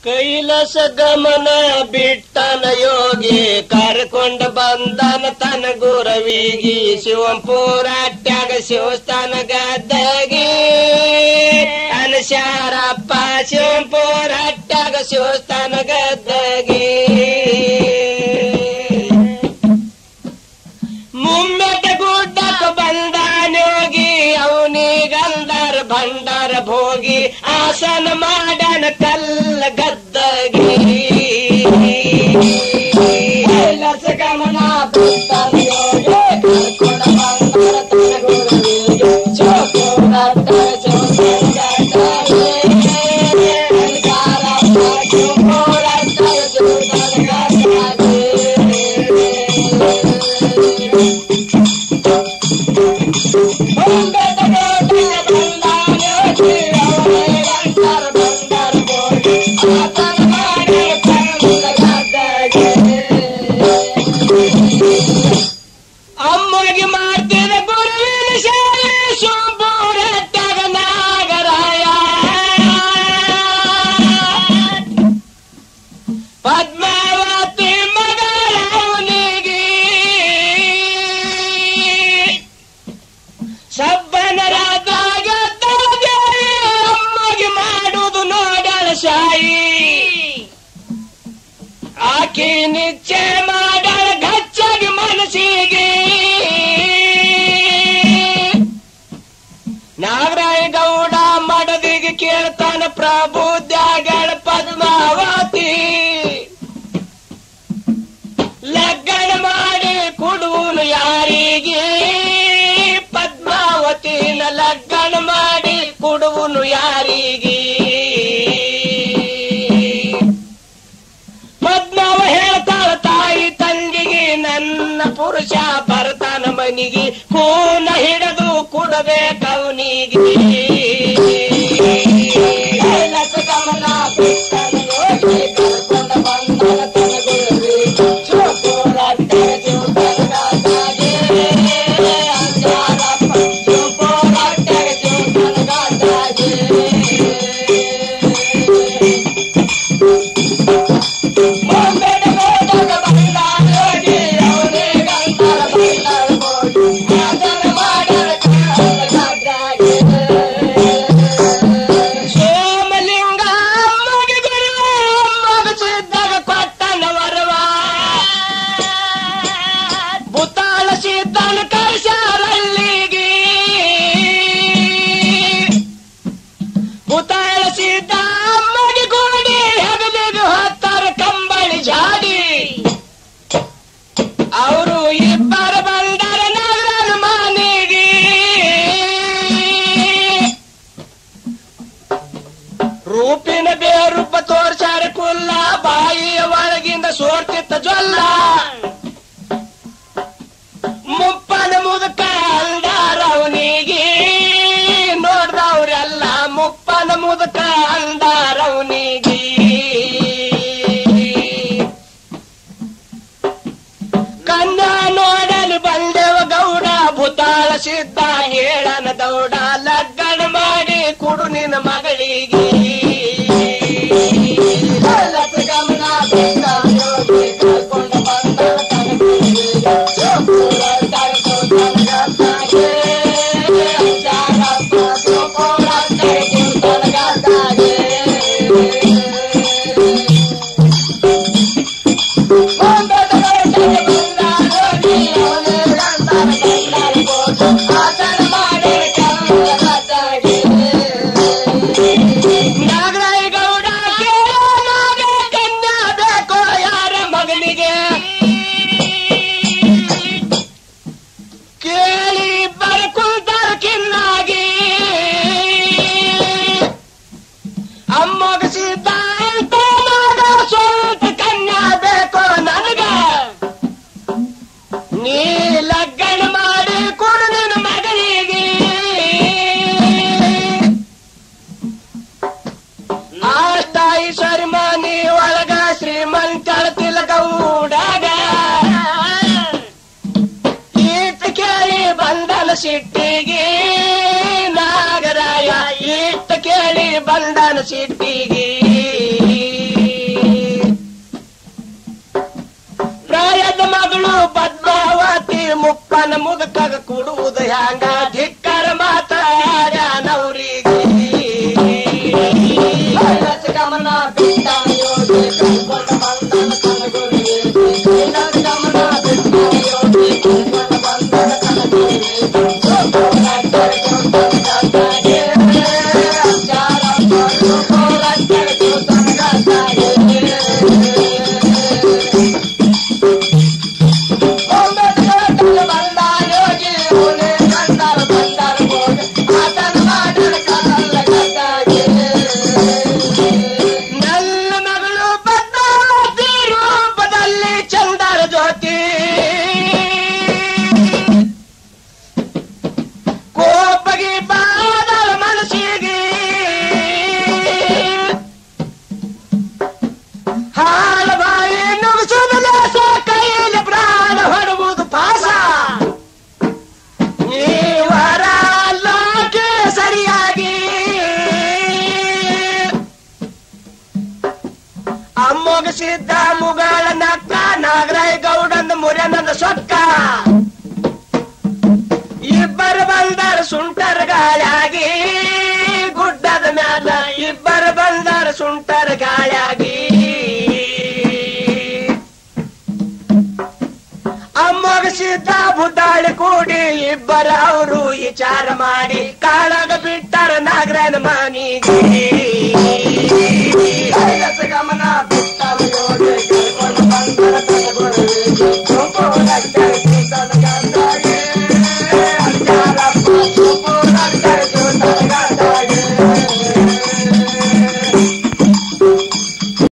ಕೈಲಾಸ ಗಮನ ಬಿಟ್ಟನ ಯೋಗಿ ಕರ್ಕೊಂಡ ಬಂದನ ತನ ಗುರವಿಗಿ ಶಿವಂಪುರಾಟ್ಯಾಗ ಶಿವಸ್ಥಾನ ಗದ್ದಗಿ ಅನಶಾರಪ್ಪ ಶಿವಂಪುರಾಟ್ಯಾಗ ಶಿವಸ್ಥಾನ ಗದ್ದಗಿ ಮುಮ್ಮೆಟ ಗುಡ್ಡಕ್ಕೆ ಬಂದಾನೋಗಿ ಅವನಿಗಂದರ ಭಂಡಾರ ಭೋಗಿ ಆಸನ ಮಾಡನ ಕಲ್ಲ ಗದ್ದಗಿ ಕೈಲಾಸ ಗಮನ ಬಿಟ್ಟನ ಯೋಗಿ ಕರ್ಕೊಂಡ ಬಂದರ ತನ ಗುರುವಿಗೆ ಶಿವಪುರಾಟ್ಯಾಗ ಶಿವಸ್ಥಾನ ಗದ್ದಗಿ ಅನಶಾರಪ್ಪ ಶಿವಂಪುರಾಟ್ಯಾಗ ಶಿವಸ್ಥಾನ ಗದ್ದಗಿ ಅಮ್ಮಗೆ ಮಾಡ್ತಿದ ಗುರುವಿನ ಶಾಲೆ ಶುಭೂರತ್ತಾಗ ನಾಗರಾಯ ಪದ್ಮಾವತಿ ಮಗಳ ಅವನಿಗೆ ಸಬ್ಬನರಾದಾಗ ಅಮ್ಮಗೆ ಮಾಡುವುದು ನೋಡಳ ಶಾಯಿ ಆಕೆ ನಿಶ್ಚಯ ಮಾಡಳ ಗಚ್ಚಾಗಿ ಮನಸ್ಸಿಗೆ ನಾಗರಾಯ ಗೌಡ ಮಡದಿಗೆ ಕೇಳ್ತಾನ ಪ್ರಭು ದ್ಯಾಗಳ ಪದ್ಮಾವತಿ ಲಗ್ನ ಮಾಡಿ ಕೊಡುವನು ಯಾರಿಗೆ ಪದ್ಮಾವತಿನ ಲಗ್ನ ಮಾಡಿ ಕೊಡುವನು ಯಾರಿಗೆ ಪದ್ಮಾವ ಹೇಳ್ತಾಳ ತಾಯಿ ತಂಗಿಗೆ ನನ್ನ ಪುರುಷ ಬರ್ತಾನ ಮನಿಗೆ ಕೂನ ಹಿಡಿದು ಕೊಡಬೇಕವನಿಗೆ ಕೈಲಾಸ ಗಮನ ಬಿಟ್ಟನ ಯೋಗಿ ಕರ್ಕೊಂಡ ಬಂದನ ತನ ಗುರುವಿಗೆ ಶಿವಪುರಾಟ್ಯಾಗ ಶಿವಗಂಗಾಧಾಗೆ. ಅಂಜಾರಪ್ಪ ಶಿವಪುರಾಟ್ಯಾಗ ಶಿವಗಂಗಾಧಾಗೆ. ಸೋಮಲಿಂಗ ಅಮ್ಮಗೆ ಗುರು ಅಮ್ಮಗ ಸಿದ್ದಾಗ ಕೊಟ್ಟನ ವರವ ಬುತ್ತಾಳ ಸಿದ್ದನ ಕರ್ಸಾರಲ್ಲಿಗೆ ಬುತ್ತಾಳ ಸಿದ್ದ ಅಮ್ಮಗೆ ಗೋಡಿ ಹೆಗಲಿಗೆ ಹೊತ್ತಾರ ಕಂಬಳಿ ಜಾಡಿ ಅವರು ಇಬ್ಬರು ಬಂದರ ನಗರ ಮನೆಗೆ ರೂಪಿನ ಬೇರೂಪ ತೋರ್ಸಾರ ಕುಲ್ಲ ಬಾಯಿಯ ಒಳಗಿಂದ ಸೋರ್ತಿತ್ತ ಜೊಲ್ಲ ಮುಪ್ಪನ ಮುದುಕ ಅಂದಾರ ಅವನಿಗೆ ನೋಡ್ದವ್ರೆಲ್ಲ ಮುಪ್ಪನ ಮುದುಕ ಅಂದಾರ ಅವನಿಗೆ ಕನ್ನ ನೋಡಲು ಬಂದೆವ ಗೌಡ ಭೂತಾಳ ಸಿದ್ಧ ಹೇಳನ ದೌಡ ಲಗ್ನ ಮಾಡಿ ಕೊಡು ನಿನ್ನ ಮಗಳಿಗೆ ಕೈಲಾಸ ಗಮನ ಬಿಟ್ಟ ಯೋಗಿ ಕರ್ಕೊಂಡು ಬಂದನ ತನ ಗುರುವಿಗೆ. ಶಿವಪುರಾಟ್ಯಾಗ ಶಿವಗಂಗಾಧಾಗೆ. ಅಂಜಾರಪ್ಪ ಶಿವಪುರಾಟ್ಯಾಗ ಶಿವಗಂಗಾಧಾಗೆ. ನಾಗರಾಯ ಗೌಡ ಕನ್ಯಾ ಬೇಕೋ ಯಾರ ಮಗನಿಗೆ ಕೇಳಿ ಬರ್ಕುಲ್ತಾರ ಕಿನ್ನಾಗಿ ಅಮ್ಮಗ ಸಿದ್ಧಾಂತ ಮಗ ಸ್ವಲ್ಪ ಕನ್ಯಾ ಬೇಕೋ ನನಗ ನೀ ಲಗ್ನ ಮಾಡಿ ಕೊಡು ನಿನ್ನ ಮಗಳಿಗೆ ನಾಷ್ಟ ಐಶ್ವರ್ಯ ಮನಿ ಒಳಗ ಶ್ರೀಮಂತರ ತಿಲಗೌಡಾಗ ಈಟ್ ಕೇಳಿ ಬಂದನ ಸಿಟ್ಟಿಗೆ ನಾಗರಾಯ ಈಟ್ ಕೇಳಿ ಬಂದನ ಸಿಟ್ಟಿಗೆ ನನ್ನ ಮಗಳು ಪದ್ಮಾವತಿ ರೂಪದಲ್ಲಿ ಚಂದರ ಜ್ಯೋತಿ ಕೋಪಗೆ ಬಾದಳ ಮನಸ್ಸಿಗೆ ಹಾಳ ಬಾಯಿ ನುಗ್ಸುವುದು ಲೇಸ ಕೈಯಲ್ಲಿ ಪ್ರಾಣ ಹೊಡುವುದು ಪಾಸ ನೀವರ ಲೋಕೆ ಸರಿಯಾಗಿ ಅಮ್ಮೊಗಸಿದ್ದ ಮುಗಳ ನಕ್ಕ ನಾಗರಾಯ ಗೌಡಂದ ಮುರ್ಯನಂದ ಸೊಕ್ಕ ಇಬ್ಬರು ಬಂದರ ಸುಂಟರ ಗಾಳಿಯಾಗಿ ಗುಡ್ಡದ ಮ್ಯಾಲ ಇಬ್ಬರು ಬಂದರ ಸುಂಟರ ಗಾಳಿಯಾಗಿ ಅಮ್ಮೊಗಸಿದ್ದ ಬುದ್ದಾಳಿ ಕೂಡಿ ಇಬ್ಬರ ಅವರು ವಿಚಾರ ಮಾಡಿ ಕಾಳಗ ಬಿಟ್ಟರ ನಾಗರಾಯನ ಮನಿಗೆ ಗಮನ ಬಿಟ್ಟರು ಯೋಗಿ ಕರ್ಕೊಂಡು ಬಂದರ ತಲೆಗೊಳಗೆ